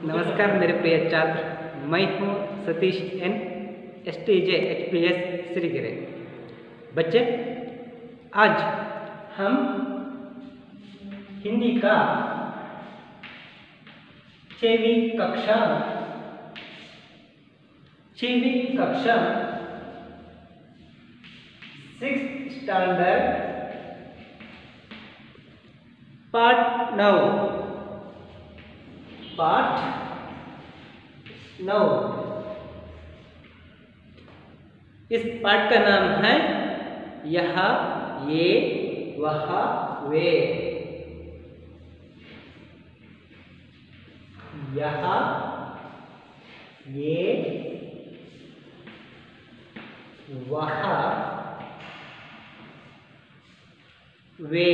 नमस्कार मेरे प्रिय छात्र मैं हूँ Satish N S T J H P S श्रीगिरे बच्चे आज हम हिंदी का छवी कक्षा छवी कक्षा सिक्स स्टैंडर्ड पार्ट नौ पाठ नौ इस पाठ का नाम है यह ये वह वे यह ये वह वे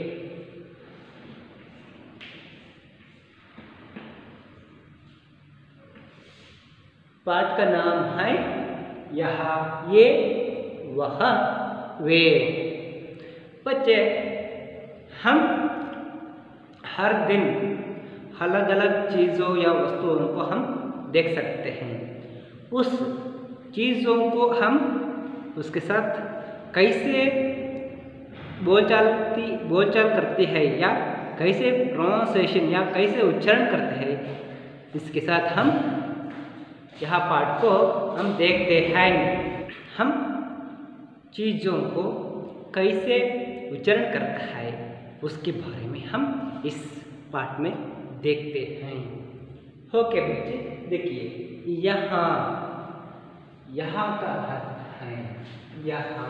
पाठ का नाम है यह ये वह वे बच्चे हम हर दिन अलग अलग चीज़ों या वस्तुओं को हम देख सकते हैं उस चीज़ों को हम उसके साथ कैसे बोलचाल बोलचाल करते हैं या कैसे प्रोनाउंसिएशन या कैसे उच्चारण करते हैं इसके साथ हम यह पाठ को हम देखते हैं हम चीज़ों को कैसे उच्चारण करता है उसके बारे में हम इस पाठ में देखते हैं ओके बच्चे देखिए यहाँ यहाँ का अर्थ है यहाँ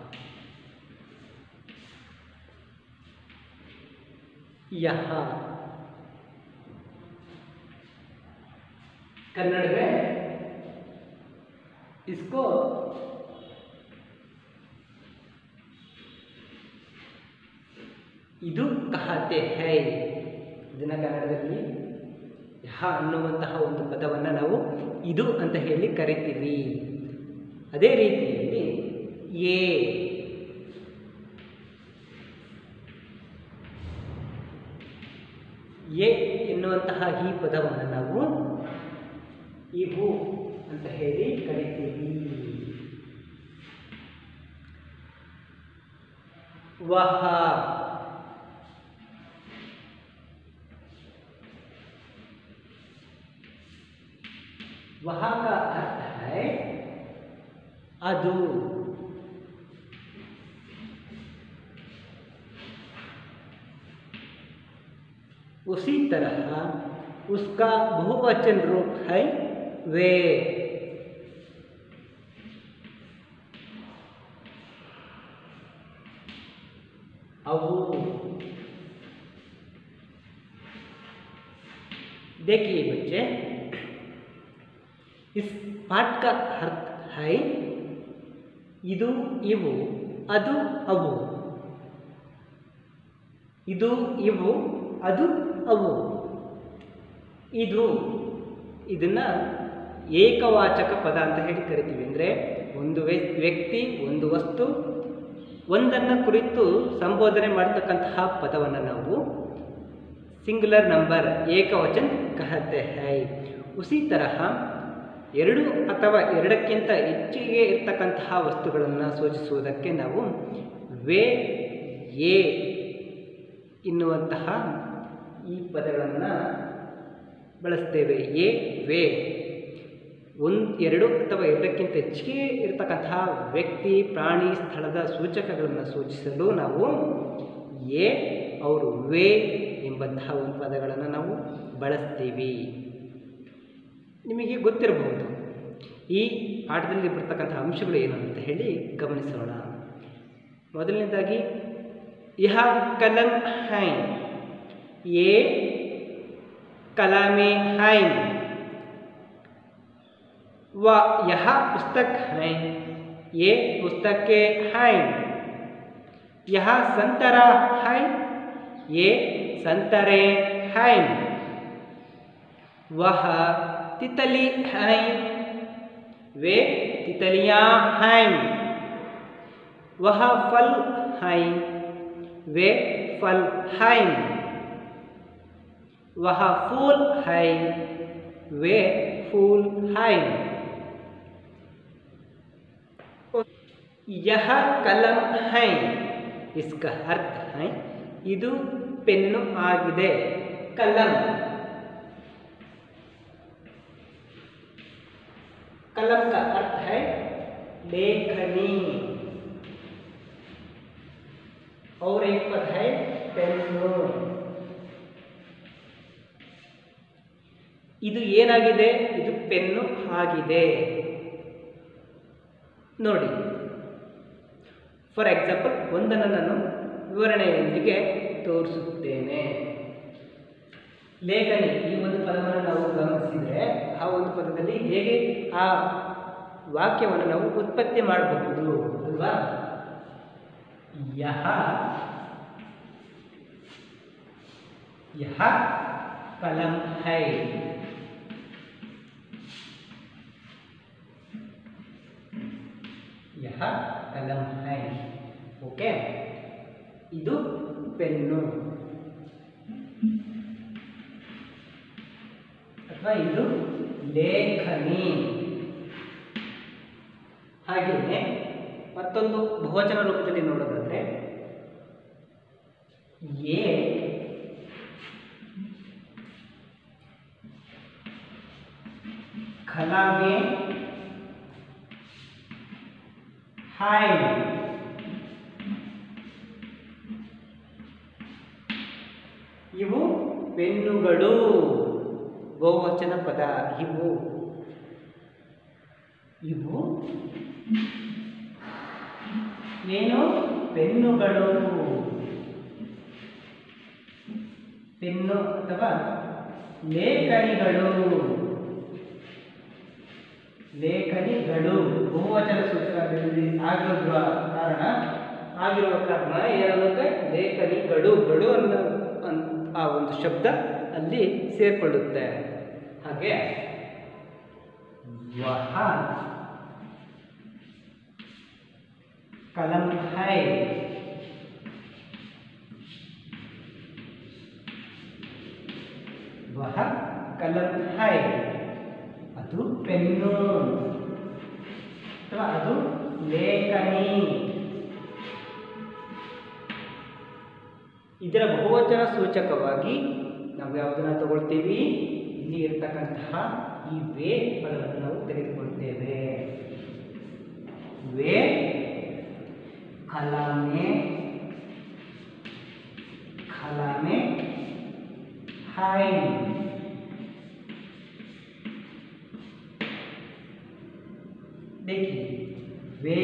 यहाँ कन्नड़ में इसको ಇದು ಕಹತೆ ಹೈ ಇದನ್ನ ಕನ್ನಡದಲ್ಲಿ ಯಹ ಅನ್ನುವಂತಹ ಒಂದು ಪದವನ್ನು ನಾವು ಇದು ಅಂತ ಹೇಳಿ ಕರಿತೀವಿ ಅದೇ ರೀತಿಯಲ್ಲಿ ಏ ಎ ಎನ್ನುವಂತಹ ಈ ಪದವನ್ನು ನಾವು ಇವು ಅಂತ ಹೇಳಿ ಕರಿತೀವಿ ವಹ वह का अर्थ है अदु उसी तरह उसका बहुवचन रूप है वे अबू देखिए बच्चे इस पाठ का अर्थ है ಇದು ಇವು ಅದು ಅವು ಇದು ಇವು ಅದು ಅವು ಇದು ಇದನ್ನ ಏಕವಾಚಕ ಪದ ಅಂತ ಹೇಳಿ ಕರಿತೀವಿ ಅಂದರೆ ಒಂದು ವ್ಯಕ್ತಿ ಒಂದು ವಸ್ತು ಒಂದನ್ನು ಕುರಿತು ಸಂಬೋಧನೆ ಮಾಡತಕ್ಕಂತಹ ಪದವನ್ನು ನಾವು ಸಿಂಗುಲರ್ ನಂಬರ್ ಏಕವಚನ ಕಹತೆ ಹೈ ಉಸಿ ತರಹ ಎರಡು ಅಥವಾ ಎರಡಕ್ಕಿಂತ ಹೆಚ್ಚಿಗೆ ಇರ್ತಕ್ಕಂತಹ ವಸ್ತುಗಳನ್ನು ಸೂಚಿಸುವುದಕ್ಕೆ ನಾವು ವೇ ಎ ಎನ್ನುವಂತಹ ಈ ಪದಗಳನ್ನು ಬಳಸ್ತೇವೆ ಎ ವೇ ಒಂದು ಎರಡು ಅಥವಾ ಎರಡಕ್ಕಿಂತ ಹೆಚ್ಚಿಗೆ ಇರತಕ್ಕಂತಹ ವ್ಯಕ್ತಿ ಪ್ರಾಣಿ ಸ್ಥಳದ ಸೂಚಕಗಳನ್ನು ಸೂಚಿಸಲು ನಾವು ಎ ಅವರು ವೇ ಎಂಬಂತಹ ಒಂದು ಪದಗಳನ್ನು ನಾವು ಬಳಸ್ತೀವಿ ನಿಮಗೆ ಗೊತ್ತಿರಬಹುದು ಈ ಪಾಠದಲ್ಲಿ ಬರ್ತಕ್ಕಂಥ ಅಂಶಗಳು ಏನು ಅಂತ ಹೇಳಿ ಗಮನಿಸೋಣ ಮೊದಲನೇದಾಗಿ ಯಹ ಕಲಂ ಹೈನ್ ಎ ಕಲಾಮೆ ಹೈನ್ व यह पुस्तक है ये पुस्तकें हैं यह संतरा है ये संतरे हैं वह तितली हैं वे तितलियाँ हैं वह फल हैं वे फल हैं वह फूल है वे फूल है यह कलम है इसका अर्थ है ಇದು ಪೆನ್ನು ಆಗಿದೆ ಕಲಂ कलम का अर्थ है लेखनी और एक पद है ಪೆನ್ನು ಇದು ಏನಾಗಿದೆ ಇದು ಪೆನ್ನು ಆಗಿದೆ ನೋಡಿ ಫಾರ್ ಎಕ್ಸಾಂಪಲ್ ಒಂದನ್ನು ನಾನು ವಿವರಣೆಯೊಂದಿಗೆ ತೋರಿಸುತ್ತೇನೆ ಲೇಖನಿ ಈ ಒಂದು ಪದವನ್ನು ನಾವು ಗಮನಿಸಿದರೆ ಆ ಒಂದು ಪದದಲ್ಲಿ ಹೇಗೆ ಆ ವಾಕ್ಯವನ್ನು ನಾವು ಉತ್ಪತ್ತಿ ಮಾಡಬಹುದು ಅಲ್ವಾ ಯಹ ಯಹ ಕಲಂ ಹೈ ಯಹ ಕಲಂ ಹೈ ಓಕೆ ಇದು ಪೆನ್ನು ಅಥವಾ ಇದು ಲೇಖನಿ ಹಾಗೆಯೇ ಮತ್ತೊಂದು ಬಹುವಚನ ರೂಪದಲ್ಲಿ ನೋಡೋದಾದ್ರೆ ಎ ಖಲಾಗೆ ಹಾಯ್ ಇವು ಪೆನ್ನುಗಳು ಬಹುವಚನ ಪದ ಇವು ಇವು ಏನು ಪೆನ್ನುಗಳು ಪೆನ್ನು ಅಥವಾ ಲೇಖನಿಗಳು ಲೇಖನಿಗಳು ಬಹುವಚನ ಸೂಚಕ ಆಗಿರುವ ಕಾರಣ ಆಗಿರುವ ಕಾರಣ ಏನಾಗುತ್ತೆ ಲೇಖನಿಗಳು ಗಳು ಅನ್ನೋ ಅನ್- ಆ ಒಂದು ಶಬ್ದ ಅಲ್ಲಿ ಸೇರ್ಕೊಳ್ಳುತ್ತೆ ಹಾಗೆ ವಹ ಕಲಂ ಹೈ ವಹ ಕಲಂ ಹೈ ಅದು ಪೆನ್ನು ಅಥವಾ ಅದು ಲೇಖನಿ ಇದರ ಬಹುವಚನ ಸೂಚಕವಾಗಿ ನಾವು ಯಾವುದನ್ನ ತಗೊಳ್ತೀವಿ ಇಲ್ಲಿ ಇರ್ತಕ್ಕಂತಹ ಈ ವೇ ಪದವನ್ನು ನಾವು ತೆಗೆದುಕೊಳ್ತೇವೆ ವೇ ಕಲಾಮೆ ಕಲಾಮೆ ಹಾಯ್ देखिए वे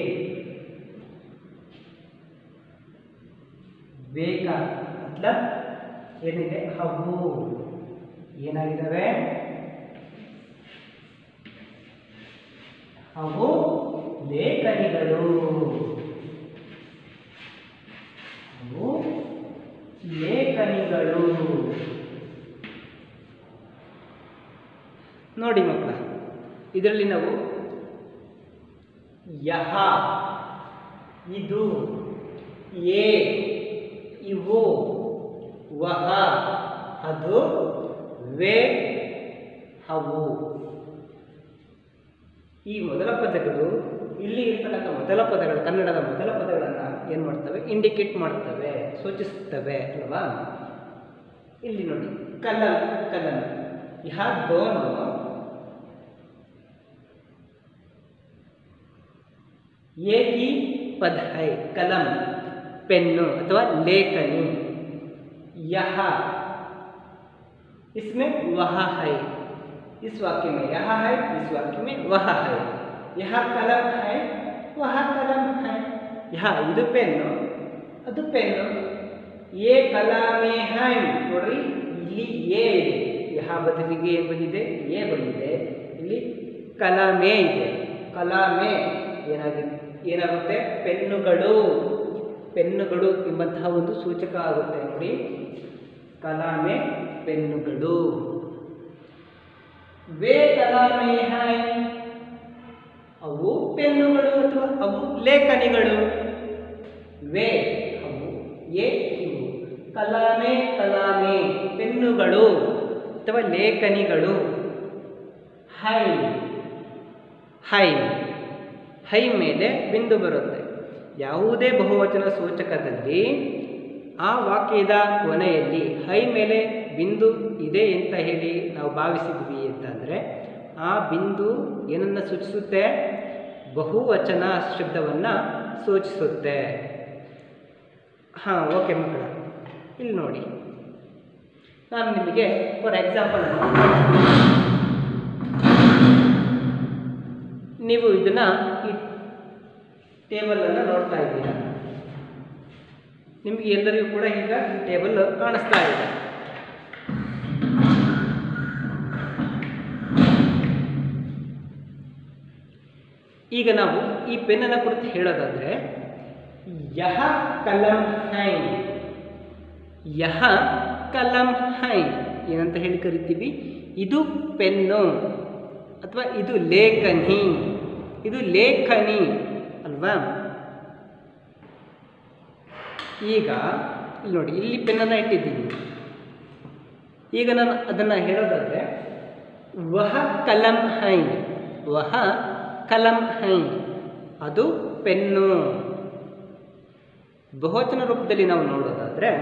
वे का मतलब ಏನಿದೆ ಹವು ಏನಾಗಿದ್ದಾವೆ ಅವು ಲೇಖನಿಗಳು ಅವು ಲೇಖನಿಗಳು ನೋಡಿ ಮಕ್ಕಳ ಇದರಲ್ಲಿ ನಾವು ಯಹ ಇದು ಏ ಇವು ವಹ ಅದು ವೇ ಹವು ಈ ಮೊದಲ ಪದಗಳು ಇಲ್ಲಿ ಇರ್ತಕ್ಕಂಥ ಮೊದಲ ಪದಗಳು ಕನ್ನಡದ ಮೊದಲ ಪದಗಳನ್ನು ಏನು ಮಾಡ್ತವೆ ಇಂಡಿಕೇಟ್ ಮಾಡ್ತವೆ ಸೂಚಿಸ್ತವೆ ಅಲ್ವಾ ಇಲ್ಲಿ ನೋಡಿ ಕಲನ್ ಕಲನ್ ಯಹ ದೋನೋ एक ही पद है कलम पेन्नु अथवा लेखनी यह इसमें वह है इस वाक्य में यह है इस वाक्य में वह है यह कलम है वह कलम है यह ಇದು ಪೆನ್ನು ಅದು ಪೆನ್ನು ಏ ಕಲಾಮೆ ಹೈ ನೋಡ್ರಿ ಇಲ್ಲಿ ಎ ಇದೆ ಯಹ ಬದಲಿಗೆ ಏನು ಬಂದಿದೆ ಎ ಬಂದಿದೆ ಇಲ್ಲಿ ಕಲಾಮೆ ಇದೆ ಕಲಾಮೆ ಏನಾಗಿದೆ ಏನಾಗುತ್ತೆ ಪೆನ್ನುಗಳು ಪೆನ್ನುಗಳು ಎಂಬಂತಹ ಒಂದು ಸೂಚಕ ಆಗುತ್ತೆ ನೋಡಿ ಕಲಾಮೆ ಪೆನ್ನುಗಳು ವೇ ಕಲಾಮೆ ಹೈ ಅವು ಪೆನ್ನುಗಳು ಅಥವಾ ಅವು ಲೇಖನಿಗಳು ವೇ ಅವು ಏ ಇವು ಕಲಾಮೆ ಕಲಾಮೆ ಪೆನ್ನುಗಳು ಪೆನ್ನುಗಳು ಅಥವಾ ಲೇಖನಿಗಳು ಹೈ ಹೈ ಹೈ ಮೇಲೆ ಬಿಂದು ಬರುತ್ತೆ ಯಾವುದೇ ಬಹುವಚನ ಸೂಚಕದಲ್ಲಿ ಆ ವಾಕ್ಯದ ಕೊನೆಯಲ್ಲಿ ಹೈ ಮೇಲೆ ಬಿಂದು ಇದೆ ಅಂತ ಹೇಳಿ ನಾವು ಭಾವಿಸಿದ್ವಿ ಅಂತಂದರೆ ಆ ಬಿಂದು ಏನನ್ನು ಸೂಚಿಸುತ್ತೆ ಬಹುವಚನ ಶಬ್ದವನ್ನು ಸೂಚಿಸುತ್ತೆ ಹಾಂ ಓಕೆ ಮಕ್ಕಳ ಇಲ್ಲಿ ನೋಡಿ ನಾನು ನಿಮಗೆ ಫಾರ್ ಎಕ್ಸಾಂಪಲ್ ನೀವು ಇದನ್ನು ಈ ಟೇಬಲನ್ನು ನೋಡ್ತಾ ಇದ್ದೀರಾ ನಿಮಗೆ ಎಲ್ಲರಿಗೂ ಕೂಡ ಈಗ ಈ ಟೇಬಲ್ ಕಾಣಿಸ್ತಾ ಇದೆ ಈಗ ನಾವು ಈ ಪೆನ್ನನ್ನು ಕುರಿತು ಹೇಳೋದಾದರೆ ಯಹ ಕಲಂ ಹೈ ಯಹ ಕಲಂ ಹೈ ಏನಂತ ಹೇಳಿ ಕರಿತೀವಿ ಇದು ಪೆನ್ನು ಅಥವಾ ಇದು ಲೇಖನಿ ಇದು ಲೇಖನಿ ಅಲ್ವಾ ಈಗ ಇಲ್ಲಿ ನೋಡಿ ಇಲ್ಲಿ ಪೆನ್ನನ್ನು ಇಟ್ಟಿದ್ದೀನಿ ಈಗ ನಾನು ಅದನ್ನು ಹೇಳೋದಾದರೆ ವಹ ಕಲಂ ಹೈ ವಹ ಕಲಂ ಹೈ ಅದು ಪೆನ್ನು ಬಹುವಚನ ರೂಪದಲ್ಲಿ ನಾವು ನೋಡೋದಾದರೆ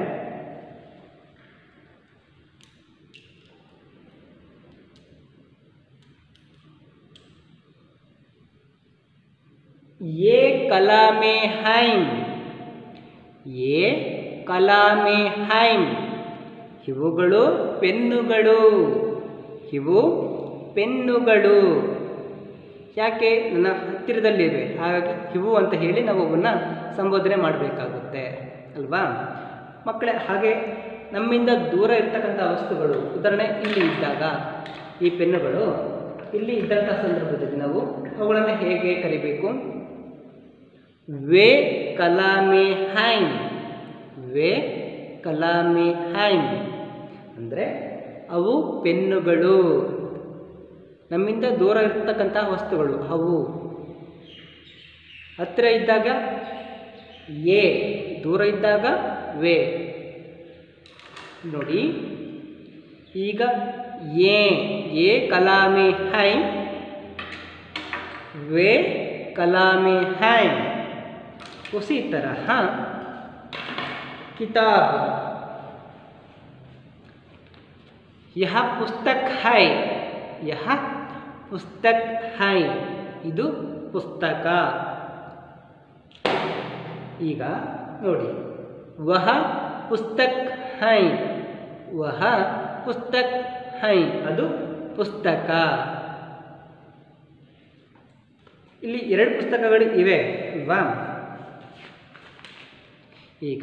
ये कलामे हैं ये ಕಲಾಮೆ ಹೈಮ್ ಇವುಗಳು ಪೆನ್ನುಗಳು ಇವು ಪೆನ್ನುಗಳು ಯಾಕೆ ನನ್ನ ಹತ್ತಿರದಲ್ಲಿವೆ ಹಾಗಾಗಿ ಇವು ಅಂತ ಹೇಳಿ ನಾವು ಅವನ್ನ ಸಂಬೋಧನೆ ಮಾಡಬೇಕಾಗುತ್ತೆ ಅಲ್ವಾ ಮಕ್ಕಳೇ ಹಾಗೆ ನಮ್ಮಿಂದ ದೂರ ಇರ್ತಕ್ಕಂಥ ವಸ್ತುಗಳು ಉದಾಹರಣೆ ಇಲ್ಲಿ ಇದ್ದಾಗ ಈ ಪೆನ್ನುಗಳು ಇಲ್ಲಿ ಇದ್ದಂಥ ಸಂದರ್ಭದಲ್ಲಿ ನಾವು ಅವುಗಳನ್ನು ಹೇಗೆ ಕರಿಬೇಕು ವೇ ಕಲಾಮೆ ಹೈಮ್ ವೇ ಕಲಾಮೆ ಹೈಮ್ ಅಂದರೆ ಅವು ಪೆನ್ನುಗಳು ನಮ್ಮಿಂದ ದೂರ ಇರ್ತಕ್ಕಂಥ ವಸ್ತುಗಳು ಅವು ಹತ್ತಿರ ಇದ್ದಾಗ ಎ ದೂರ ಇದ್ದಾಗ ವೇ ನೋಡಿ ಈಗ ಏ ಏ ಕಲಾಮೆ ಹೈ वे कलामे हैं उसी तरह किताब यह पुस्तक है यह पुस्तक है ಇದು ಪುಸ್ತಕ ಈಗ ನೋಡಿ ವಹ ಪುಸ್ತಕ್ ಹೈ ವಹ ಪುಸ್ತಕ್ ಹೈ ಅದು ಪುಸ್ತಕ ಇಲ್ಲಿ ಎರಡು ಪುಸ್ತಕಗಳು ಇವೆ ಅಲ್ವಾ ಈಗ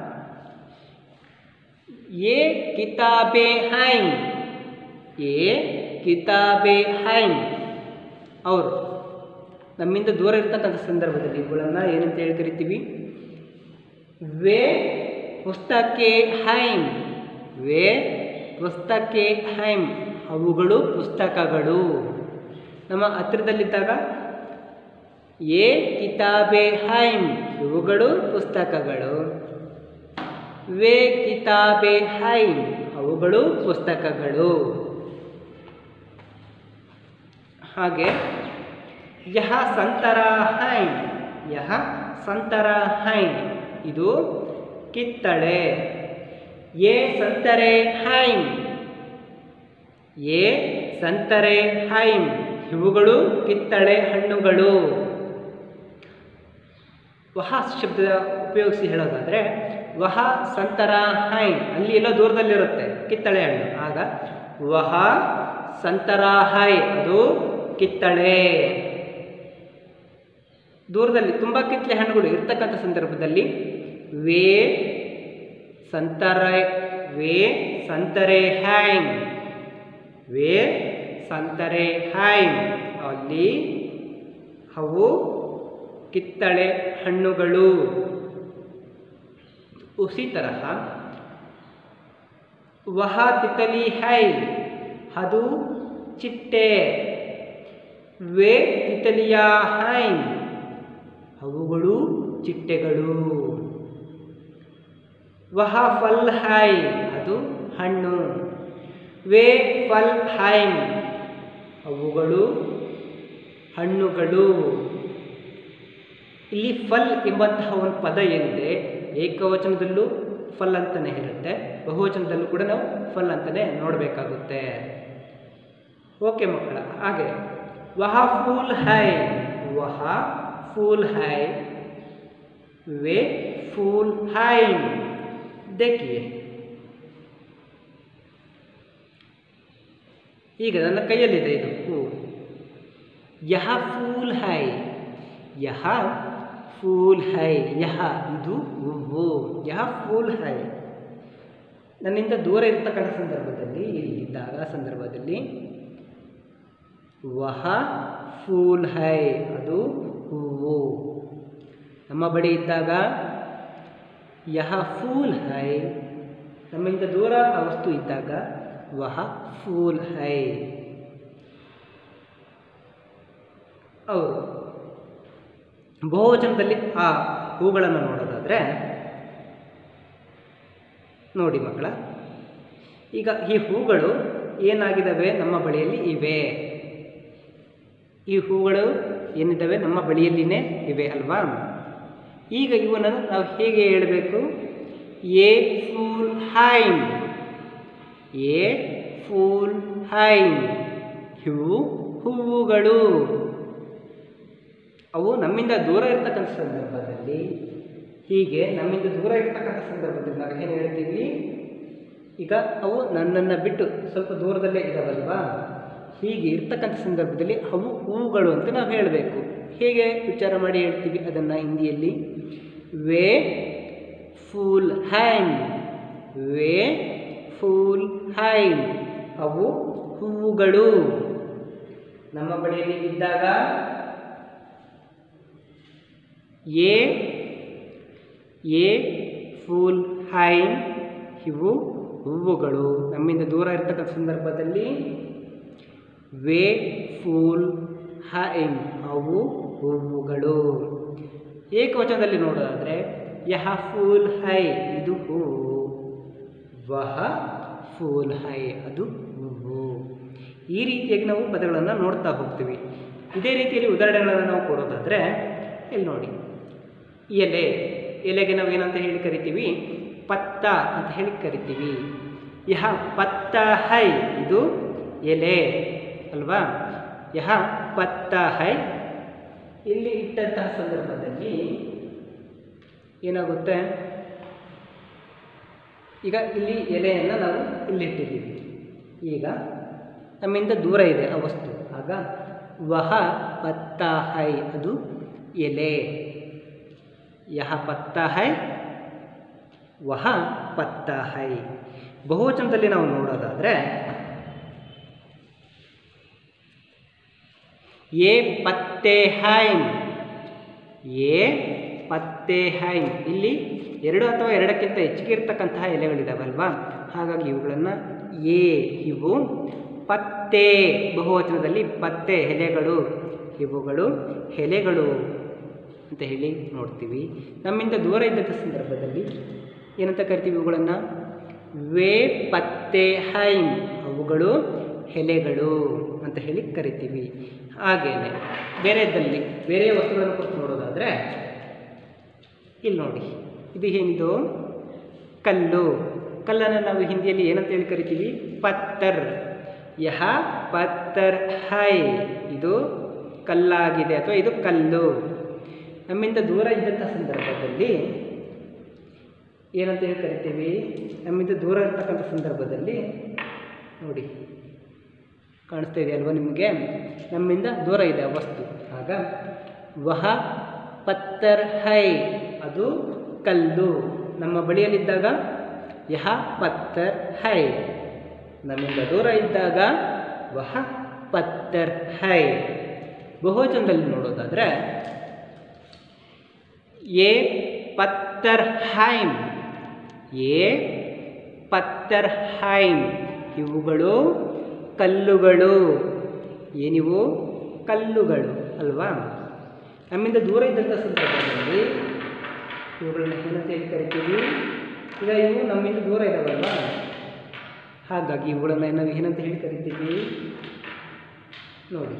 ये किताबें हैं ये किताबें हैं ಅವರು ನಮ್ಮಿಂದ ದೂರ ಇರ್ತಕ್ಕಂಥ ಸಂದರ್ಭದಲ್ಲಿ ಇವುಗಳನ್ನು ಏನಂತ ಹೇಳಿ ಕರಿತೀವಿ ವೇ ಪುಸ್ತಕೆ ಹೈಮ್ ವೇ ಪುಸ್ತಕೆ ಹೈಮ್ ಅವುಗಳು ಪುಸ್ತಕಗಳು ನಮ್ಮ ಹತ್ತಿರದಲ್ಲಿದ್ದಾಗ ಏ ಕಿತಾಬೆ ಹೈಮ್ ಇವುಗಳು ಪುಸ್ತಕಗಳು ವೇ ಕಿತಾಬೆ ಹೈಮ್ ಅವುಗಳು ಪುಸ್ತಕಗಳು ಹಾಗೆ ಯಹ ಸಂತರ ಹೈಮ್ ಯಹ ಸಂತರ ಹೈಮ್ ಇದು ಕಿತ್ತಳೆ ಏ ಸಂತರೆ ಹೈಮ್ ಏ ಸಂತರೆ ಹೈಮ್ ಇವುಗಳು ಕಿತ್ತಳೆ ಹಣ್ಣುಗಳು ವಹ ಶಬ್ದ ಉಪಯೋಗಿಸಿ ಹೇಳೋದಾದರೆ ವಹ ಸಂತರ ಹೈಮ್ ಅಲ್ಲಿ ಎಲ್ಲೋ ದೂರದಲ್ಲಿರುತ್ತೆ ಕಿತ್ತಳೆ ಹಣ್ಣು ಆಗ ವಹ ಸಂತರ ಹೈ ಅದು ಕಿತ್ತಳೆ ದೂರದಲ್ಲಿ ತುಂಬ ಕಿತ್ತಳೆ ಹಣ್ಣುಗಳು ಇರ್ತಕ್ಕಂಥ ಸಂದರ್ಭದಲ್ಲಿ ವೇ ಸಂತರೆ ವೇ ಸಂತರೆ ಹೈಮ್ ವೇ ಸಂತರೆ ಹೈಮ್ ಅಲ್ಲಿ ಅವು ಕಿತ್ತಳೆ ಹಣ್ಣುಗಳು ಉಸಿ ತರಹ ವಹ ತಿತಲಿ ಹೈ ಅದು ಚಿಟ್ಟೆ ವೇ ತಿತಲಿಯ ಹೈಮ್ ಅವುಗಳು ಚಿಟ್ಟೆಗಳು ವಹ ಫಲ್ ಹೈ ಅದು ಹಣ್ಣು ವೇ ಫಲ್ ಹೈಮ್ ಅವುಗಳು ಹಣ್ಣುಗಳು ಇಲ್ಲಿ ಫಲ್ ಎಂಬಂತಹ ಒಂದು ಪದ ಏನಿದೆ ಏಕವಚನದಲ್ಲೂ ಫಲ್ ಅಂತಲೇ ಇರುತ್ತೆ ಬಹುವಚನದಲ್ಲೂ ಕೂಡ ನಾವು ಫಲ್ ಅಂತಲೇ ನೋಡಬೇಕಾಗುತ್ತೆ ಓಕೆ ಮಕ್ಕಳ ಹಾಗೆ ವಹ ಫೂಲ್ ಹೈ ವಹ ಫೂಲ್ ಹೈ वे फूल हाइम देखिए ಈಗ ನನ್ನ ಕೈಯಲ್ಲಿದೆ ಇದು ಹೂ ಯಹ ಫೂಲ್ ಹೈ ಯಹ ಫೂಲ್ ಹೈ ಯಹ ಇದು ಹೂವು ಯಹ ಫೂಲ್ ಹೈ ನನ್ನಿಂದ ದೂರ ಇರ್ತಕ್ಕಂಥ ಸಂದರ್ಭದಲ್ಲಿ ಇಲ್ಲಿದ್ದಾಗ ಸಂದರ್ಭದಲ್ಲಿ ವಹ ಫೂಲ್ ಹೈ ಅದು ಹೂವು ನಮ್ಮ ಬಳಿ ಇದ್ದಾಗ ಯಹ ಫೂಲ್ ಹೈ ನಮ್ಮಿಂದ ದೂರ ಆ ವಸ್ತು ಇದ್ದಾಗ ವಹ ಫೂಲ್ ಹೈ ಅವರು ಬಹುವಚನದಲ್ಲಿ ಆ ಹೂಗಳನ್ನು ನೋಡೋದಾದರೆ ನೋಡಿ ಮಕ್ಕಳ ಈಗ ಈ ಹೂಗಳು ಏನಾಗಿದ್ದಾವೆ ನಮ್ಮ ಬಳಿಯಲ್ಲಿ ಇವೆ ಈ ಹೂಗಳು ಏನಿದ್ದಾವೆ ನಮ್ಮ ಬಳಿಯಲ್ಲಿನೇ ಇವೆ ಅಲ್ವಾ ಈಗ ಇವನನ್ನು ನಾವು ಹೇಗೆ ಹೇಳಬೇಕು ಎ ಫೂಲ್ ಹೈಮ್ ಎ ಫೂಲ್ ಹೈಮ್ ಇವು ಹೂವುಗಳು ಅವು ನಮ್ಮಿಂದ ದೂರ ಇರ್ತಕ್ಕಂಥ ಸಂದರ್ಭದಲ್ಲಿ ಹೀಗೆ ನಮ್ಮಿಂದ ದೂರ ಇರ್ತಕ್ಕಂಥ ಸಂದರ್ಭದಲ್ಲಿ ನಾವು ಏನು ಹೇಳ್ತೀವಿ ಈಗ ಅವು ನನ್ನನ್ನು ಬಿಟ್ಟು ಸ್ವಲ್ಪ ದೂರದಲ್ಲೇ ಇದ್ದಾವಲ್ವಾ ಹೀಗೆ ಇರ್ತಕ್ಕಂಥ ಸಂದರ್ಭದಲ್ಲಿ ಅವು ಹೂವುಗಳು ಅಂತ ನಾವು ಹೇಳಬೇಕು ಹೇಗೆ ವಿಚಾರ ಮಾಡಿ ಹೇಳ್ತೀವಿ ಅದನ್ನು ಹಿಂದಿಯಲ್ಲಿ ವೇ ಫೂಲ್ ಹೈಮ್ ವೇ ಫೂಲ್ ಹೈಮ್ ಅವು ಹೂವುಗಳು ನಮ್ಮ ಬಳಿಯಲ್ಲಿ ಇದ್ದಾಗ ಎ ಎ ಫೂಲ್ ಹೈಮ್ ಇವು ಹೂವುಗಳು ನಮ್ಮಿಂದ ದೂರ ಇರ್ತಕ್ಕಂಥ ಸಂದರ್ಭದಲ್ಲಿ ವೇ ಫೂಲ್ ಹೈಮ್ ಅವು ಹೂವುಗಳು ಏಕವಚನದಲ್ಲಿ ನೋಡೋದಾದರೆ ಯಹ ಫೂಲ್ ಹೈ ಇದು ಹೂವು ವಹ ಫೂಲ್ ಹೈ ಅದು ಹೂವು ಈ ರೀತಿಯಾಗಿ ನಾವು ಪದಗಳನ್ನು ನೋಡ್ತಾ ಹೋಗ್ತೀವಿ ಇದೇ ರೀತಿಯಲ್ಲಿ ಉದಾಹರಣೆಗಳನ್ನು ನಾವು ಕೊಡೋದಾದರೆ ಇಲ್ಲಿ ನೋಡಿ ಎಲೆ ಎಲೆಗೆ ನಾವು ಏನಂತ ಹೇಳಿ ಕರಿತೀವಿ ಪತ್ತ ಅಂತ ಹೇಳಿ ಕರಿತೀವಿ ಯಹ ಪತ್ತ ಹೈ ಇದು ಎಲೆ ಅಲ್ವಾ ಯಹ ಪತ್ತ ಹೈ ಇಲ್ಲಿ ಇಟ್ಟಂತಹ ಸಂದರ್ಭದಲ್ಲಿ ಏನಾಗುತ್ತೆ ಈಗ ಇಲ್ಲಿ ಎಲೆಯನ್ನು ನಾವು ಇಲ್ಲಿಟ್ಟಿದ್ದೀವಿ ಈಗ ನಮ್ಮಿಂದ ದೂರ ಇದೆ ಆ ವಸ್ತು ಆಗ ವಹ ಪತ್ತ ಹೈ ಅದು ಎಲೆ ಯಹ ಪತ್ತ ಹೈ ವಹ ಪತ್ತ ಹೈ ಬಹುವಚನದಲ್ಲಿ ನಾವು ನೋಡೋದಾದರೆ ಎ ಪತ್ತೆ ಹೈಮ್ ಎ ಪತ್ತೆ ಹೈಮ್ ಇಲ್ಲಿ ಎರಡು ಅಥವಾ ಎರಡಕ್ಕಿಂತ ಹೆಚ್ಚಿಗೆ ಇರ್ತಕ್ಕಂತಹ ಎಲೆಗಳಿದಾವಲ್ವಾ ಹಾಗಾಗಿ ಇವುಗಳನ್ನು ಎ ಇವು ಪತ್ತೆ ಬಹುವಚನದಲ್ಲಿ ಪತ್ತೆ ಎಲೆಗಳು ಇವುಗಳು ಎಲೆಗಳು ಅಂತ ಹೇಳಿ ನೋಡ್ತೀವಿ ನಮ್ಮಿಂದ ದೂರ ಇದ್ದಂಥ ಸಂದರ್ಭದಲ್ಲಿ ಏನಂತ ಕರಿತೀವಿ ಇವುಗಳನ್ನು ವೇ ಪತ್ತೆ ಹೈಮ್ ಅವುಗಳು ಎಲೆಗಳು ಅಂತ ಹೇಳಿ ಕರಿತೀವಿ ಹಾಗೇನೆ ಬೇರೆದಲ್ಲಿ ಬೇರೆ ವಸ್ತುಗಳನ್ನು ಕುರಿತು ನೋಡೋದಾದರೆ ಇಲ್ಲಿ ನೋಡಿ ಇದು ಏನಿದು ಕಲ್ಲು ಕಲ್ಲನ್ನು ನಾವು ಹಿಂದಿಯಲ್ಲಿ ಏನಂತ ಹೇಳಿ ಕರಿತೀವಿ ಪತ್ತರ್ ಯಹ ಪತ್ತರ್ ಹೈ ಇದು ಕಲ್ಲಾಗಿದೆ ಅಥವಾ ಇದು ಕಲ್ಲು ನಮ್ಮಿಂದ ದೂರ ಇದ್ದಂಥ ಸಂದರ್ಭದಲ್ಲಿ ಏನಂತ ಹೇಳಿ ಕರಿತೀವಿ ನಮ್ಮಿಂದ ದೂರ ಇರ್ತಕ್ಕಂಥ ಸಂದರ್ಭದಲ್ಲಿ ನೋಡಿ ಕಾಣಿಸ್ತಾ ಇದೆ ಅಲ್ವಾ ನಿಮಗೆ ನಮ್ಮಿಂದ ದೂರ ಇದೆ ಆ ವಸ್ತು ಆಗ ವಹ ಪತ್ತರ್ ಹೈ ಅದು ಕಲ್ಲು ನಮ್ಮ ಬಳಿಯಲ್ಲಿದ್ದಾಗ ಯಹ ಪತ್ತರ್ ಹೈ ನಮ್ಮಿಂದ ದೂರ ಇದ್ದಾಗ ವಹ ಪತ್ತರ್ ಹೈ ಬಹುವಚನದಲ್ಲಿ ನೋಡೋದಾದರೆ ಎ ಪತ್ತರ್ ಹೈಮ್ ಎ ಪತ್ತರ್ ಹೈಮ್ ಇವುಗಳು ಕಲ್ಲುಗಳು ಏನಿವು ಕಲ್ಲುಗಳು ಅಲ್ವಾ ನಮ್ಮಿಂದ ದೂರ ಇದ್ದಂಥ ಸಂದರ್ಭದಲ್ಲಿ ಇವುಗಳನ್ನ ಏನಂತ ಹೇಳಿ ಕರಿತೀವಿ ಈಗ ಇವು ನಮ್ಮಿಂದ ದೂರ ಇದ್ದಾವಲ್ವಾ ಹಾಗಾಗಿ ಇವುಗಳನ್ನು ನಾವು ಏನಂತ ಹೇಳಿ ಕರಿತೀವಿ ನೋಡಿ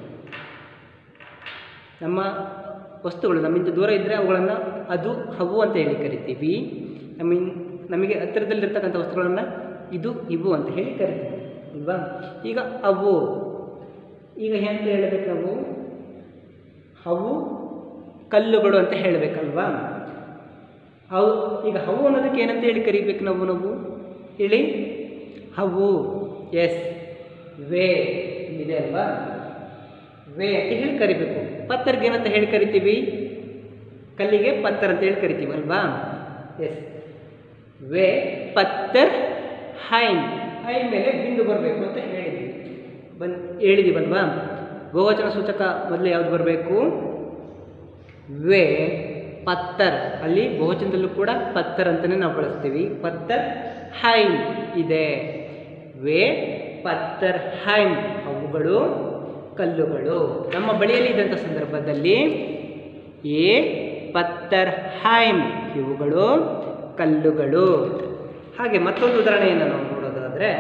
ನಮ್ಮ ವಸ್ತುಗಳು ನಮ್ಮಿಂದ ದೂರ ಇದ್ದರೆ ಅವುಗಳನ್ನು ಅದು ಅವು ಅಂತ ಹೇಳಿ ಕರಿತೀವಿ ನಮ್ಮಿನ್ ನಮಗೆ ಹತ್ತಿರದಲ್ಲಿರ್ತಕ್ಕಂಥ ವಸ್ತುಗಳನ್ನು ಇದು ಇವು ಅಂತ ಹೇಳಿ ಕರಿತೀವಿ ಅಲ್ವಾ ಈಗ ಅವು ಈಗ ಎಂತ ಹೇಳಬೇಕು ನಾವು ಅವು ಕಲ್ಲುಗಳು ಅಂತ ಹೇಳಬೇಕಲ್ವಾ ಅವು ಈಗ ಹವು ಅನ್ನೋದಕ್ಕೆ ಏನಂತ ಹೇಳಿ ಕರಿಬೇಕು ನಾವು ನಾವು ಹೇಳಿ ಹವು ಎಸ್ ವೇ ಇದೆ ಅಲ್ವಾ ವೇ ಅಂತ ಹೇಳಿ ಕರಿಬೇಕು ಪತ್ತರ್ಗೆ ಏನಂತ ಹೇಳಿ ಕರಿತೀವಿ ಕಲ್ಲಿಗೆ ಪತ್ತರ್ ಅಂತ ಹೇಳಿ ಕರಿತೀವಿ ಅಲ್ವಾ ಎಸ್ ವೇ ಪತ್ತರ್ ಹೈನ್ ಹೈನ್ ಮೇಲೆ ಬಿಂದು ಬರಬೇಕು ಅಂತ ಹೇಳಿದ್ವಿ ಬಂದ್ ಹೇಳಿದೀವಲ್ವಾ ಬಹುವಚನ ಸೂಚಕ ಮೊದಲು ಯಾವ್ದು ಬರಬೇಕು ವೇ ಪತ್ತರ್ ಅಲ್ಲಿ ಬಹುವಚನದಲ್ಲೂ ಕೂಡ ಪತ್ತರ್ ಅಂತಲೇ ನಾವು ಬಳಸ್ತೀವಿ ಪತ್ತರ್ ಹೈನ್ ಇದೆ ವೇ ಪತ್ತರ್ ಹೈನ್ ಅವುಗಳು ಕಲ್ಲುಗಳು ನಮ್ಮ ಬಳಿಯಲ್ಲಿ ಇದ್ದಂಥ ಸಂದರ್ಭದಲ್ಲಿ ಎ ಪತ್ತರ್ ಹೈಮ್ ಇವುಗಳು ಕಲ್ಲುಗಳು ಹಾಗೆ ಮತ್ತೊಂದು ಉದಾಹರಣೆಯನ್ನು ನಾವು ನೋಡೋದಾದರೆ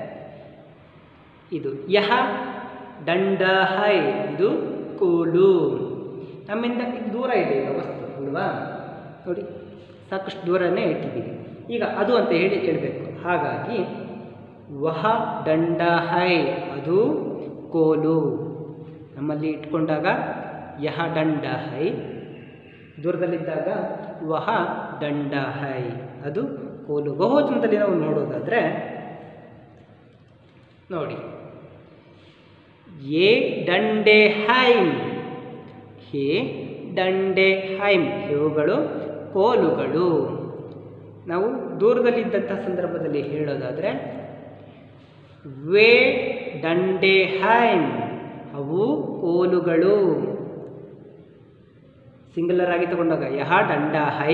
ಇದು ಯಹ ದಂಡ ಹೈ ಇದು ಕೋಲು ನಮ್ಮಿಂದ ಇದು ದೂರ ಇದೆ ಈಗ ವಸ್ತು ಅಲ್ವಾ ನೋಡಿ ಸಾಕಷ್ಟು ದೂರನೇ ಇಟ್ಟಿದ್ದೀವಿ ಈಗ ಅದು ಅಂತ ಹೇಳಿ ಹೇಳಬೇಕು ಹಾಗಾಗಿ ವಹ ದಂಡ ಹೈ ಅದು ಕೋಲು ನಮ್ಮಲ್ಲಿ ಇಟ್ಕೊಂಡಾಗ ಯಹ ದಂಡ ಹೈ ದೂರದಲ್ಲಿದ್ದಾಗ ವಹ ದಂಡ ಹೈ ಅದು ಕೋಲು ಬಹುವಚನದಲ್ಲಿ ನಾವು ನೋಡೋದಾದರೆ ನೋಡಿ ಎ ದಂಡೆ ಹೈಮ್ ಹೇ ದಂಡೆ ಹೈಮ್ ಇವುಗಳು ಕೋಲುಗಳು ನಾವು ದೂರದಲ್ಲಿದ್ದಂಥ ಸಂದರ್ಭದಲ್ಲಿ ಹೇಳೋದಾದರೆ ವೇ ದಂಡೆ ಹೈಮ್ ಅವು ಕೋಲುಗಳು ಸಿಂಗುಲರ್ ಆಗಿ ತಗೊಂಡಾಗ ಯಹ ದಂಡ ಹೈ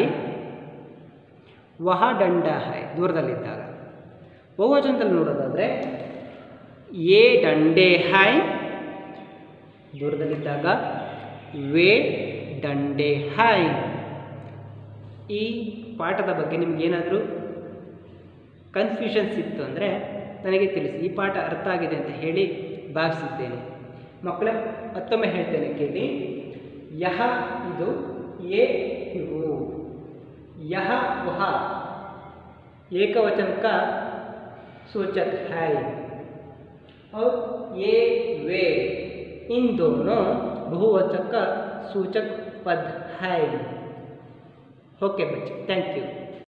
ವಹ ದಂಡ ಹೈ ದೂರದಲ್ಲಿದ್ದಾಗ ಬಹುವಚನದಲ್ಲಿ ನೋಡೋದಾದರೆ ಎ ದಂಡೆ ಹೈ ದೂರದಲ್ಲಿದ್ದಾಗ ವೇ ದಂಡೆ ಹೈ ಈ ಪಾಠದ ಬಗ್ಗೆ ನಿಮಗೇನಾದರೂ ಕನ್ಫ್ಯೂಷನ್ಸ್ ಇತ್ತು ಅಂದರೆ ನನಗೆ ತಿಳಿಸಿ ಈ ಪಾಠ ಅರ್ಥ ಆಗಿದೆ ಅಂತ ಹೇಳಿ ಭಾವಿಸಿದ್ದೇನೆ ಮಕ್ಕಳ ಮತ್ತೊಮ್ಮೆ ಹೇಳ್ತೇನೆ ಕೇಳಿ ಯಹ ಇದು ಎ ಇವು ಯಹ ವಹ ಏಕವಚನ का सूचक है और ये वे इन दोनों बहुवचन का सूचक पद है ओके बच्चे थैंक यू